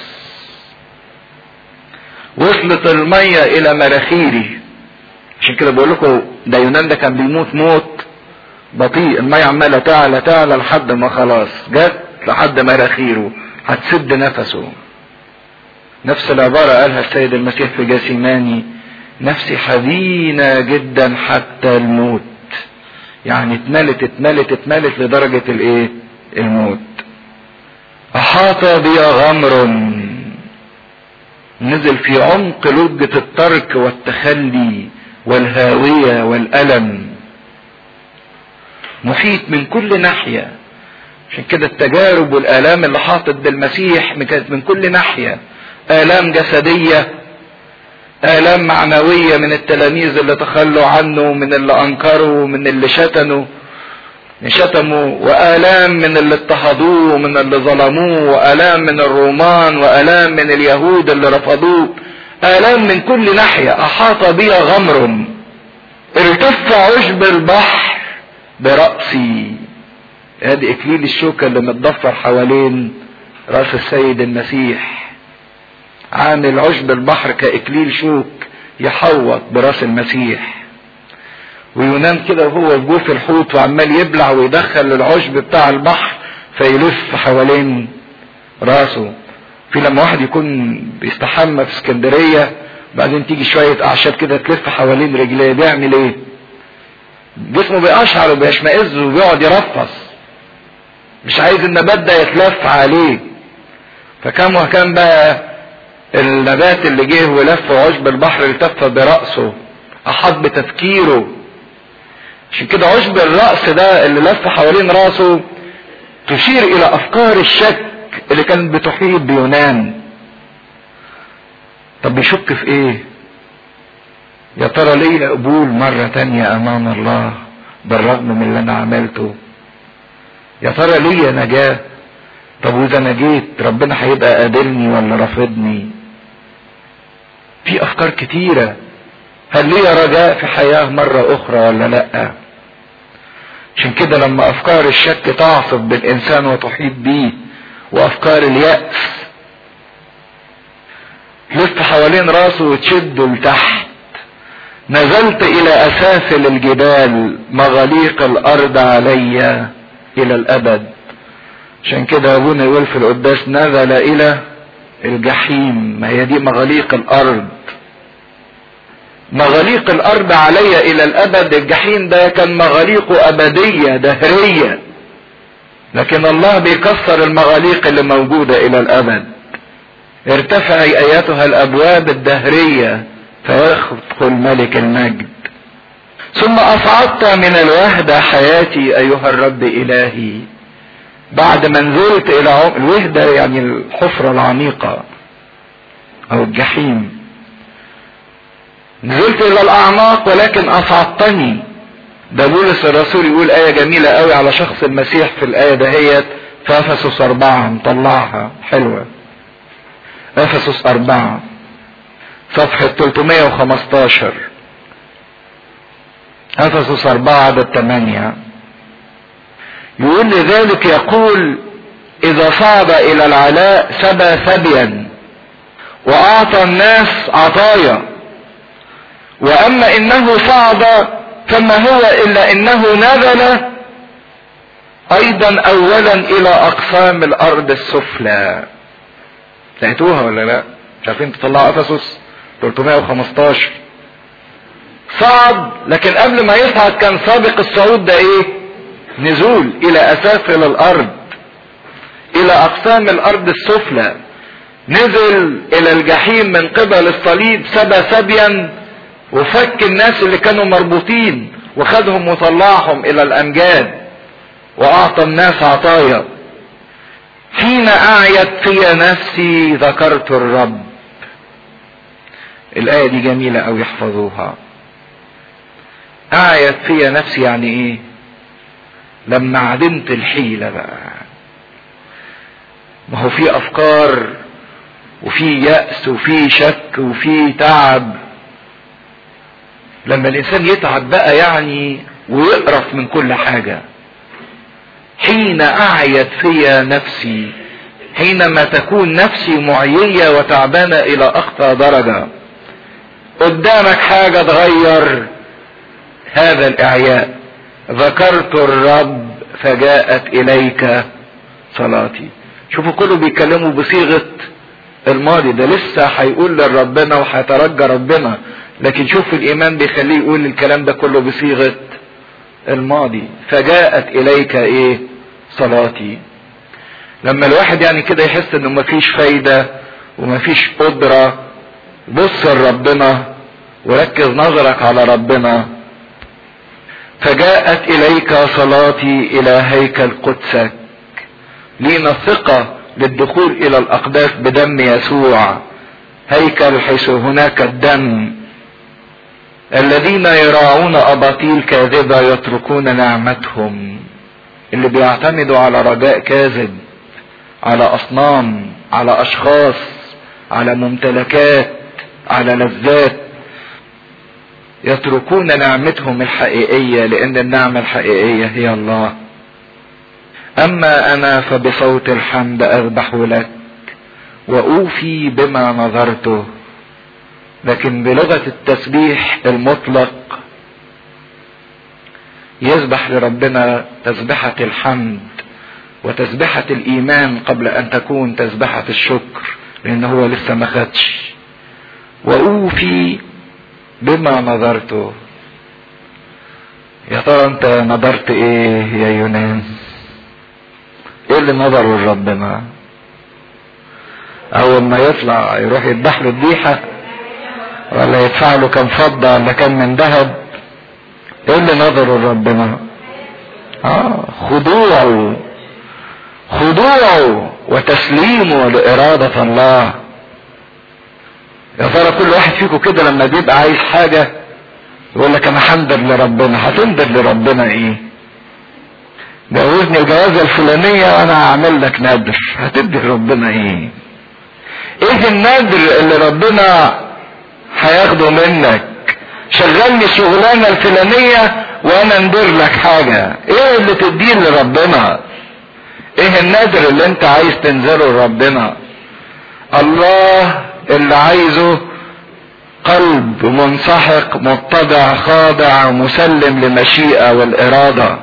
وصلت المية الى مراخيري عشان كده بقول لكم ده يونان ده كان بيموت موت بطيء المية عمالة تعلى تعلى لحد ما خلاص جت لحد مراخيره هتسد نفسه نفس العبارة قالها السيد المسيح في جاسيماني نفسي حزينة جدا حتى الموت يعني اتملت اتملت اتملت لدرجة الايه الموت احاط بي غمر نزل في عمق لجة الترك والتخلي والهاوية والألم محيط من كل ناحية عشان كده التجارب والآلام اللي حاطت بالمسيح كانت من كل ناحية آلام جسدية آلام معنوية من التلاميذ اللي تخلوا عنه من اللي أنكروا من اللي شتنوا شتموا وآلام من اللي اضطهدوه ومن اللي ظلموه وآلام من الرومان وآلام من اليهود اللي رفضوه آلام من كل ناحية أحاط بي غمر ارتف عشب البحر برأسي ادي اكليل الشوكة اللي متضفر حوالين راس السيد المسيح عامل عشب البحر كاكليل شوك يحوط براس المسيح وينام كده وهو في جوف الحوت وعمال يبلع ويدخل العشب بتاع البحر فيلف حوالين راسه في لما واحد يكون بيستحمى في اسكندريه بعدين تيجي شويه اعشاب كده تلف حوالين رجليه بيعمل ايه؟ جسمه بيقشعر وبيشمئز وبيقعد يرفص مش عايز النبات ده يتلف عليه فكم وكم بقى النبات اللي جه ولف عشب البحر التف برأسه احاط بتفكيره عشان كده عشب الرأس ده اللي لف حوالين راسه تشير الى افكار الشك اللي كانت بتحيط بيونان طب بيشك في ايه يا ترى ليه قبول مرة تانية امام الله بالرغم من اللي انا عملته يا ترى ليه نجاة طب واذا نجيت ربنا هيبقى قابلني ولا رافضني في افكار كتيرة هل ليا رجاء في حياة مرة اخرى ولا لا عشان كده لما افكار الشك تعصف بالانسان وتحيط بيه وافكار اليأس لف حوالين راسه وتشده لتحت نزلت الى اسافل الجبال مغاليق الارض علي الى الابد عشان كده ابونا يقول في القداس نزل الى الجحيم ما هي دي مغاليق الارض مغاليق الارض علي الى الابد الجحيم ده كان مغاليقه ابدية دهرية لكن الله بيكسر المغاليق اللي موجودة الى الابد ارتفعي ايتها الابواب الدهرية فيدخل ملك المجد ثم اصعدت من الوهدة حياتي ايها الرب الهي بعد ما نزلت الى عم... الوهدة يعني الحفرة العميقة او الجحيم نزلت الى الاعماق ولكن اصعدتني ده بولس الرسول يقول آية جميلة قوي على شخص المسيح في الآية دهيت في أفسس أربعة مطلعها حلوة أفسس أربعة صفحة 315 أفسس أربعة عدد 8 يقول لذلك يقول إذا صعد إلى العلاء سبى سبيا وأعطى الناس عطايا وأما إنه صعد فما هو إلا إنه نزل أيضا أولا إلى أقسام الأرض السفلى لقيتوها ولا لا؟ مش عارفين تطلعوا أفسس 315 صعد لكن قبل ما يصعد كان سابق الصعود ده ايه نزول الى اسافل الارض الى اقسام الارض السفلى نزل الى الجحيم من قبل الصليب سبى سبيا وفك الناس اللي كانوا مربوطين وخدهم وطلعهم الى الامجاد واعطى الناس عطايا حين اعيت في نفسي ذكرت الرب الآية دي جميلة أو يحفظوها أعيت فيا نفسي يعني إيه لما عدمت الحيلة بقى ما هو في أفكار وفي يأس وفي شك وفي تعب لما الإنسان يتعب بقى يعني ويقرف من كل حاجة حين أعيت فيا نفسي حينما تكون نفسي معيية وتعبانة إلى أخطى درجة قدامك حاجة تغير هذا الإعياء ذكرت الرب فجاءت إليك صلاتي شوفوا كله بيتكلموا بصيغة الماضي ده لسه هيقول لربنا وهيترجى ربنا لكن شوف الإيمان بيخليه يقول الكلام ده كله بصيغة الماضي فجاءت إليك إيه صلاتي لما الواحد يعني كده يحس انه مفيش فايدة ومفيش قدرة بص لربنا وركز نظرك على ربنا فجاءت اليك صلاتي الى هيكل قدسك لينا ثقة للدخول الى الاقداس بدم يسوع هيكل حيث هناك الدم الذين يراعون اباطيل كاذبة يتركون نعمتهم اللي بيعتمدوا على رجاء كاذب على اصنام على اشخاص على ممتلكات على لذات يتركون نعمتهم الحقيقية لأن النعمة الحقيقية هي الله أما أنا فبصوت الحمد أذبح لك وأوفي بما نظرته لكن بلغة التسبيح المطلق يسبح لربنا تسبحة الحمد وتسبحة الإيمان قبل أن تكون تسبحة الشكر لأن هو لسه ما خدش وأوفي بما نظرته يا ترى انت نظرت ايه يا يونان ايه اللي نظره لربنا اول ما يطلع يروح يذبح له الذبيحه ولا يدفع له كم فضة ولا كم من ذهب ايه اللي نظره لربنا اه خضوعه خضوعه وتسليمه لإرادة الله يا ترى كل واحد فيكم كده لما بيبقى عايز حاجة يقول لك انا هندر لربنا هتندر لربنا ايه جوزني الجوازة الفلانية وانا هعمل لك نادر هتدي لربنا ايه ايه النادر اللي ربنا هياخده منك شغلني الشغلانة الفلانية وانا ندير لك حاجة ايه اللي تديه لربنا ايه النادر اللي انت عايز تنزله لربنا الله اللي عايزه قلب منسحق متضع خاضع مسلم لمشيئة والإرادة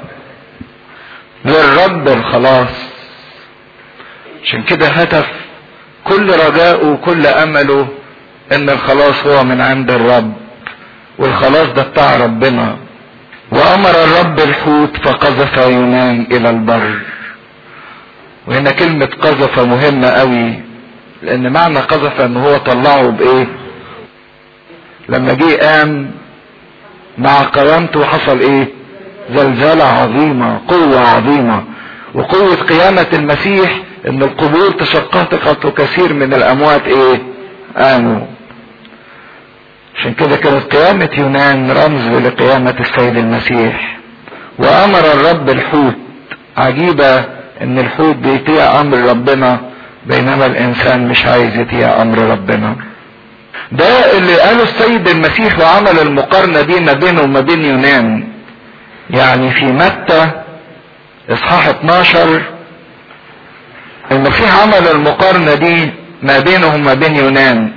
للرب الخلاص عشان كده هدف كل رجاءه وكل أمله إن الخلاص هو من عند الرب والخلاص ده بتاع ربنا وأمر الرب الحوت فقذف يونان إلى البر وهنا كلمة قذف مهمة قوي لأن معنى قذف إن هو طلعه بإيه؟ لما جه قام مع قيامته حصل ايه زلزلة عظيمة قوة عظيمة وقوة قيامة المسيح ان القبور تشققت وكثير من الاموات ايه قاموا عشان كده كانت قيامة يونان رمز لقيامة السيد المسيح وامر الرب الحوت عجيبة ان الحوت بيطيع امر ربنا بينما الانسان مش عايز يطيع امر ربنا ده اللي قاله السيد المسيح وعمل المقارنة دي ما بينه وما بين يونان يعني في متى اصحاح 12 المسيح عمل المقارنة دي ما بينه وما بين يونان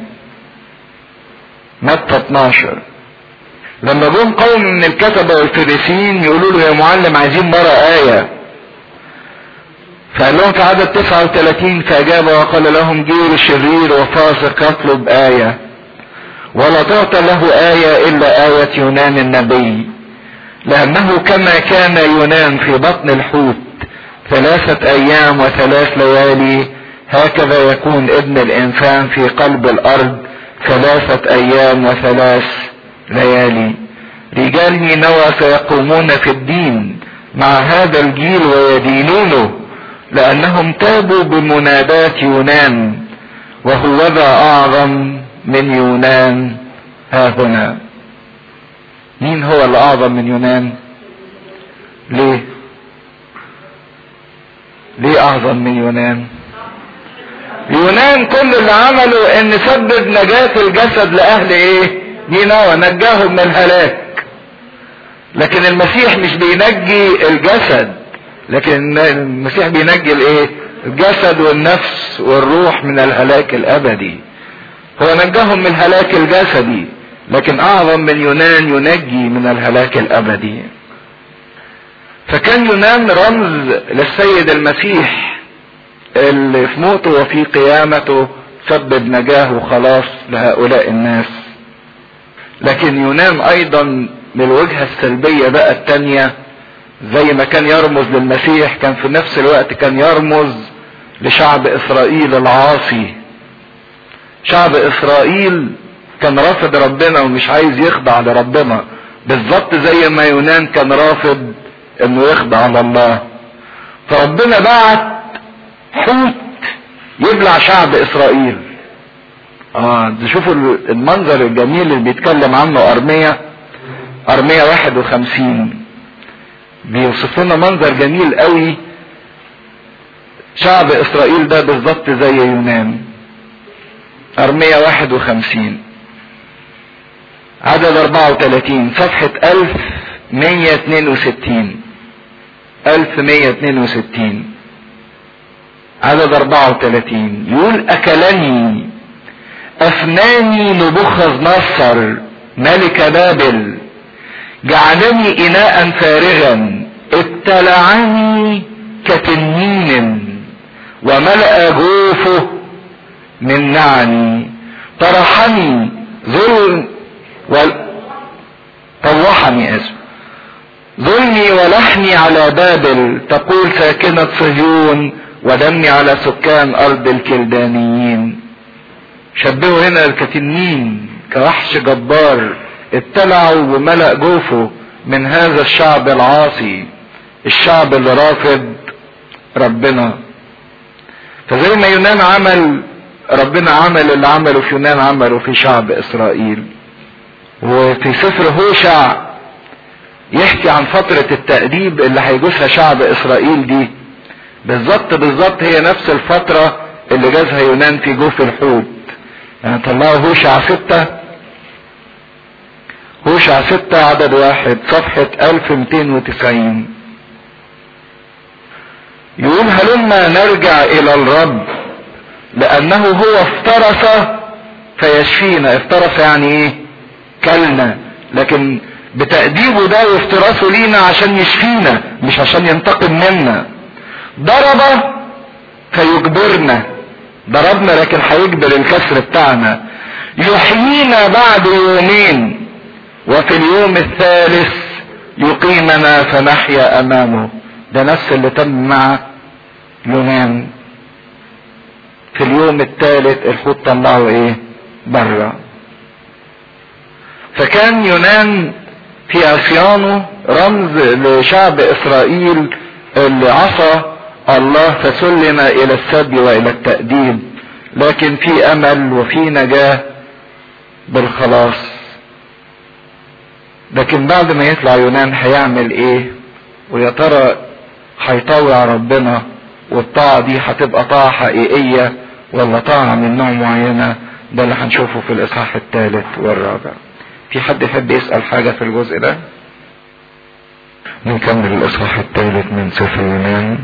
متى 12 لما جم قوم من الكتبة والفريسيين يقولوا له يا معلم عايزين مرة آية فقال لهم في عدد 39 فأجاب وقال لهم جيل شرير وفاسق يطلب آية ولا تعطى له آية إلا آية يونان النبي لأنه كما كان يونان في بطن الحوت ثلاثة أيام وثلاث ليالي هكذا يكون ابن الإنسان في قلب الأرض ثلاثة أيام وثلاث ليالي رجال نينوى سيقومون في الدين مع هذا الجيل ويدينونه لأنهم تابوا بمنادات يونان وهوذا أعظم من يونان ها هنا مين هو الأعظم من يونان ليه ليه أعظم من يونان يونان كل اللي عمله ان سبب نجاة الجسد لأهل ايه نينوى نجاهم من الهلاك لكن المسيح مش بينجي الجسد لكن المسيح بينجي الايه الجسد والنفس والروح من الهلاك الابدي هو نجاهم من الهلاك الجسدي لكن اعظم من يونان ينجي من الهلاك الابدي فكان يونان رمز للسيد المسيح اللي في موته وفي قيامته سبب نجاه وخلاص لهؤلاء الناس لكن يونان ايضا من الوجهة السلبية بقى التانية زي ما كان يرمز للمسيح كان في نفس الوقت كان يرمز لشعب اسرائيل العاصي شعب اسرائيل كان رافض ربنا ومش عايز يخضع لربنا بالظبط زي ما يونان كان رافض انه يخضع لله فربنا بعت حوت يبلع شعب اسرائيل اه شوفوا المنظر الجميل اللي بيتكلم عنه ارمية ارمية واحد وخمسين بيوصف لنا منظر جميل قوي شعب اسرائيل ده بالظبط زي يونان ارمية واحد وخمسين عدد اربعة وتلاتين صفحة الف مية اتنين وستين الف مية اتنين وستين عدد اربعة وتلاتين يقول اكلني افناني نبوخذ نصر ملك بابل جعلني اناء فارغا ابتلعني كتنين وملأ جوفه من نعني طرحني ظلم و... طوحني اسف ظلمي ولحني على بابل تقول ساكنة صهيون ودمي على سكان ارض الكلدانيين شبهوا هنا الكتنين كوحش جبار ابتلعوا وملأ جوفه من هذا الشعب العاصي الشعب اللي رافض ربنا فزي ما يونان عمل ربنا عمل اللي عمله في يونان عمله في شعب اسرائيل وفي سفر هوشع يحكي عن فترة التأديب اللي هيجوزها شعب اسرائيل دي بالظبط بالظبط هي نفس الفترة اللي جازها يونان في جوف الحوت يعني طلعوا هوشع ستة هوشع ستة عدد واحد صفحة 1290 يقول هلما نرجع الى الرب لانه هو افترس فيشفينا افترس يعني ايه كلنا لكن بتأديبه ده وافتراسه لينا عشان يشفينا مش عشان ينتقم منا ضرب فيجبرنا ضربنا لكن هيجبر الكسر بتاعنا يحيينا بعد يومين وفي اليوم الثالث يقيمنا فنحيا امامه ده نفس اللي تم مع يونان في اليوم الثالث الحوت طلعوا ايه بره فكان يونان في عصيانه رمز لشعب اسرائيل اللي عصى الله فسلم الى السبي والى التأديب لكن في امل وفي نجاة بالخلاص لكن بعد ما يطلع يونان هيعمل ايه ويا ترى هيطوع ربنا والطاعة دي هتبقى طاعة حقيقية ولا طاعة من نوع معينة ده اللي هنشوفه في الاصحاح الثالث والرابع في حد يحب يسأل حاجة في الجزء ده نكمل الاصحاح الثالث من سفر يونان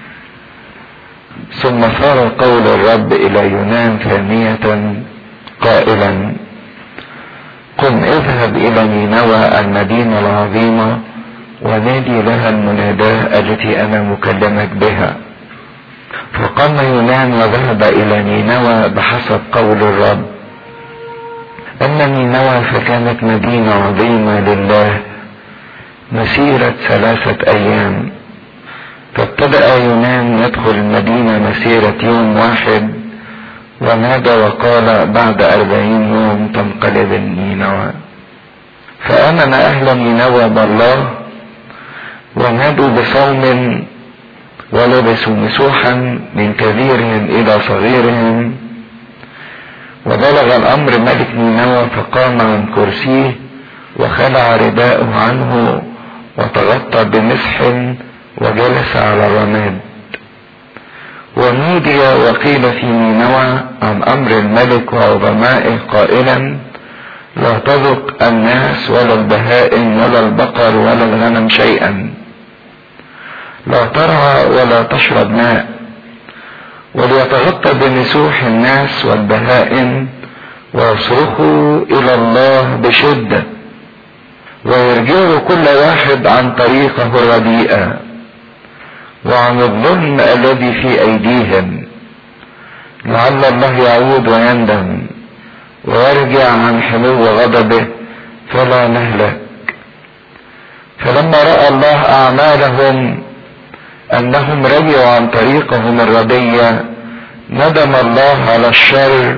ثم صار قول الرب الى يونان ثانية قائلا قم اذهب الى نينوى المدينة العظيمة ونادي لها المناداة التي انا مكلمك بها فقام يونان وذهب الى نينوى بحسب قول الرب اما نينوى فكانت مدينة عظيمة لله مسيرة ثلاثة ايام فابتدأ يونان يدخل المدينة مسيرة يوم واحد ونادى وقال بعد أربعين يوم تنقلب النينوى فآمن أهل نينوى بالله ونادوا بصوم ولبسوا مسوحا من كبيرهم إلى صغيرهم وبلغ الأمر ملك نينوى فقام عن كرسيه وخلع رداءه عنه وتغطى بمسح وجلس على الرماد ونودي وقيل في نينوى عن امر الملك وعظمائه قائلا لا تذق الناس ولا البهائم ولا البقر ولا الغنم شيئا لا ترعى ولا تشرب ماء وليتغطى بنسوح الناس والبهائم ويصرخوا الى الله بشده ويرجعوا كل واحد عن طريقه الرديئه وعن الظلم الذي في ايديهم لعل الله يعود ويندم ويرجع عن حمو غضبه فلا نهلك فلما راى الله اعمالهم انهم رجعوا عن طريقهم الردية ندم الله على الشر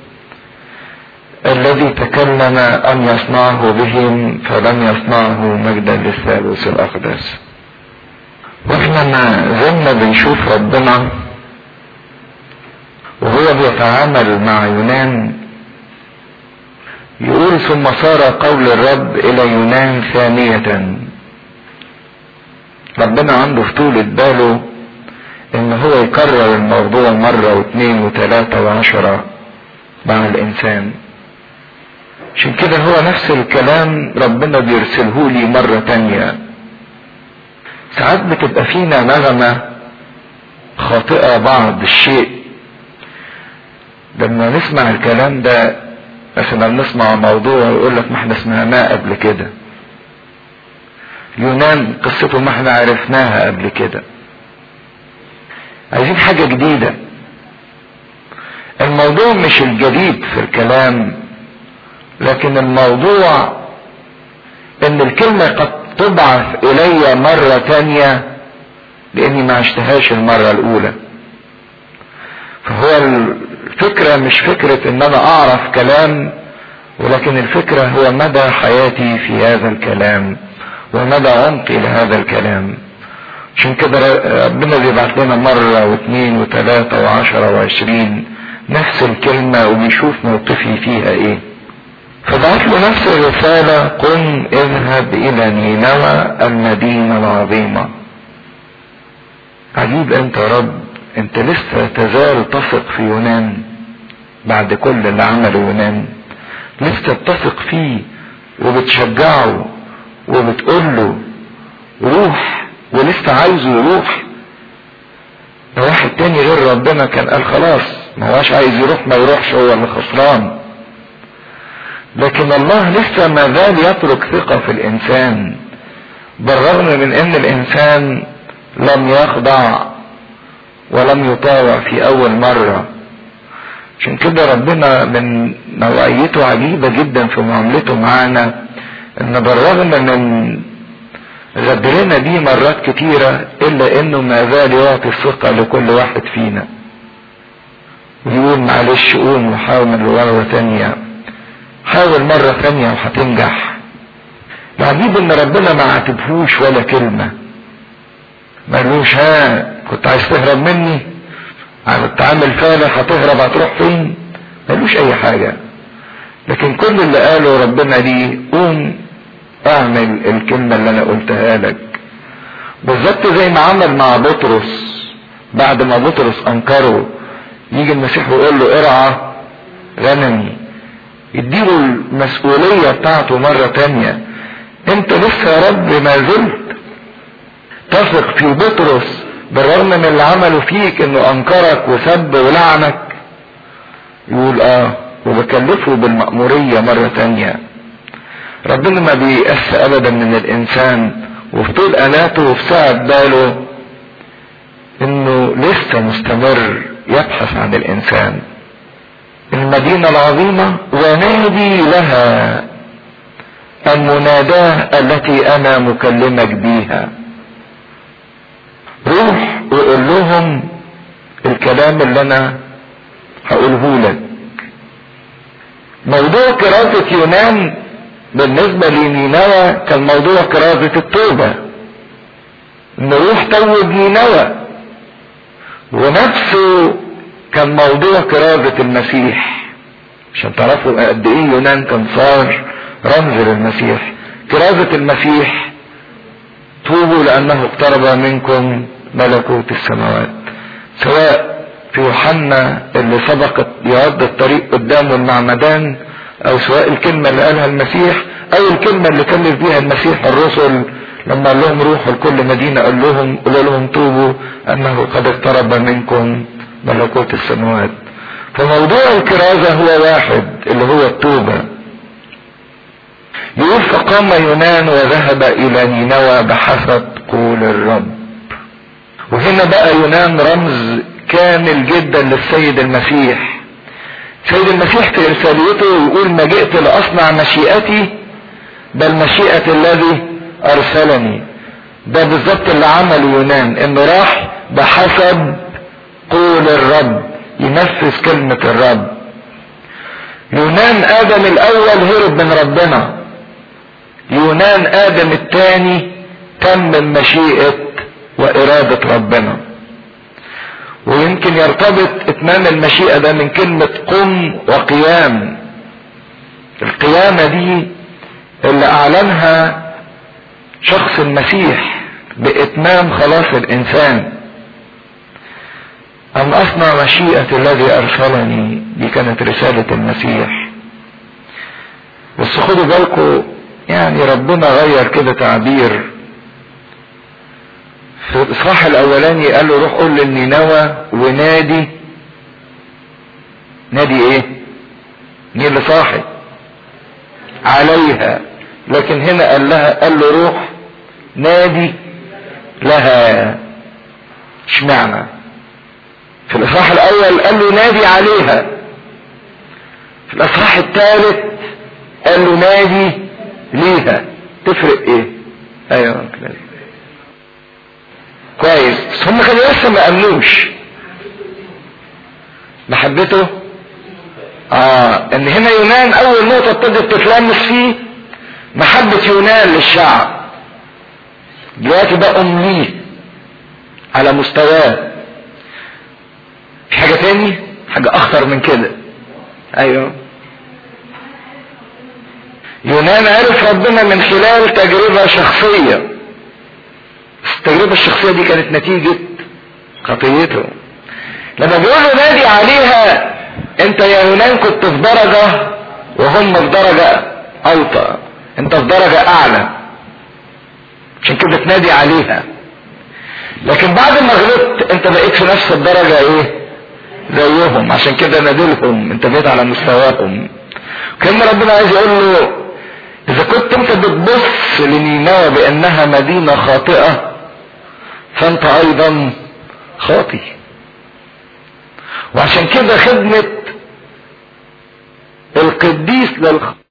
الذي تكلم ان يصنعه بهم فلم يصنعه مجدا للثالوث الاقدس واحنا ما زلنا بنشوف ربنا وهو بيتعامل مع يونان يقول ثم صار قول الرب الى يونان ثانية ربنا عنده في طولة باله ان هو يكرر الموضوع مرة واثنين وثلاثة وعشرة مع الانسان عشان كده هو نفس الكلام ربنا بيرسله لي مرة تانية ساعات بتبقى فينا نغمة خاطئة بعض الشيء لما نسمع الكلام ده مثلا نسمع موضوع يقول لك ما احنا سمعناه قبل كده يونان قصته ما احنا عرفناها قبل كده عايزين حاجة جديدة الموضوع مش الجديد في الكلام لكن الموضوع ان الكلمة قد تبعث الي مرة تانية لاني ما عشتهاش المرة الاولى فهو الفكرة مش فكرة ان انا اعرف كلام ولكن الفكرة هو مدى حياتي في هذا الكلام ومدى عمقي لهذا الكلام عشان كده ربنا بيبعت لنا مرة واثنين وثلاثة وعشرة وعشرين نفس الكلمة وبيشوف موقفي فيها ايه فبعت له نفس الرسالة قم اذهب الى نينوى المدينة العظيمة عجيب انت يا رب انت لسه تزال تثق في يونان بعد كل اللي عمله يونان لسه بتثق فيه وبتشجعه وبتقول له روح ولسه عايزه يروح ده واحد تاني غير ربنا كان قال خلاص ما هواش عايز يروح ما يروحش هو اللي خسران لكن الله لسه ما زال يترك ثقة في الإنسان بالرغم من أن الإنسان لم يخضع ولم يطاوع في أول مرة عشان كده ربنا من نوعيته عجيبة جدا في معاملته معانا ان بالرغم من غدرنا بيه مرات كتيرة الا انه ما زال يعطي الثقة لكل واحد فينا ويقول معلش قوم وحاول مرة تانية حاول مرة ثانية وهتنجح العجيب ان ربنا ما عاتبهوش ولا كلمة ما قالوش ها كنت عايز تهرب مني كنت عامل فالح هتهرب هتروح فين ما قالوش اي حاجة لكن كل اللي قاله ربنا ليه قوم اعمل الكلمة اللي انا قلتها لك بالظبط زي ما عمل مع بطرس بعد ما بطرس انكره يجي المسيح ويقول له ارعى غنمي يديله المسؤولية بتاعته مرة تانية انت لسه يا رب ما زلت تثق في بطرس بالرغم من اللي عمله فيك انه انكرك وسب ولعنك يقول اه وبكلفه بالمأمورية مرة تانية ربنا ما بيأس ابدا من الانسان وفي طول اناته وفي ساعة باله انه لسه مستمر يبحث عن الانسان المدينة العظيمة ونادي لها المناداة التي انا مكلمك بيها روح وقول لهم الكلام اللي انا هقوله لك موضوع كرازة يونان بالنسبة لنينوى كان موضوع كرازة التوبة نروح توب نينوى ونفسه كان موضوع كرازة المسيح عشان تعرفوا قد ايه يونان كان صار رمز للمسيح كرازة المسيح توبوا لانه اقترب منكم ملكوت السماوات سواء في يوحنا اللي سبقت يعد الطريق قدامه المعمدان او سواء الكلمة اللي قالها المسيح او الكلمة اللي كلف بيها المسيح الرسل لما قال لهم روحوا لكل مدينة قال لهم قولوا لهم توبوا انه قد اقترب منكم ملكوت السماوات فموضوع الكرازة هو واحد اللي هو التوبة يقول فقام يونان وذهب الى نينوى بحسب قول الرب وهنا بقى يونان رمز كامل جدا للسيد المسيح سيد المسيح في رسالته يقول ما جئت لاصنع مشيئتي بل مشيئة الذي ارسلني ده بالظبط اللي عمله يونان انه راح بحسب قول الرب ينفذ كلمة الرب يونان ادم الاول هرب من ربنا يونان ادم الثاني تمم مشيئة وارادة ربنا ويمكن يرتبط اتمام المشيئة ده من كلمة قم وقيام القيامة دي اللي اعلنها شخص المسيح باتمام خلاص الانسان ان اصنع مشيئة الذي ارسلني دي كانت رسالة المسيح بس خدوا بالكم يعني ربنا غير كده تعبير في الاصحاح الاولاني قال له روح قول للنينوى ونادي نادي ايه مين اللي صاحي عليها لكن هنا قال لها قال له روح نادي لها اشمعنى في الاصحاح الاول قال له نادي عليها في الاصحاح الثالث قال له نادي ليها تفرق ايه ايوه كده كويس بس هم كانوا لسه ما امنوش محبته اه ان هنا يونان اول نقطة ابتدت تتلمس فيه محبة يونان للشعب دلوقتي بقى ليه على مستواه في حاجة تاني حاجة اخطر من كده ايوه يونان عرف ربنا من خلال تجربة شخصية التجربة الشخصية دي كانت نتيجة خطيته لما بيقولوا نادي عليها انت يا يونان كنت في درجة وهم في درجة اوطى انت في درجة اعلى عشان كده تنادي عليها لكن بعد ما غلطت انت بقيت في نفس الدرجة ايه زيهم عشان كده نادلهم انت بقيت على مستواهم كان ربنا عايز يقول له اذا كنت انت بتبص لنينوى بانها مدينة خاطئة فانت ايضا خاطئ وعشان كده خدمة القديس للخ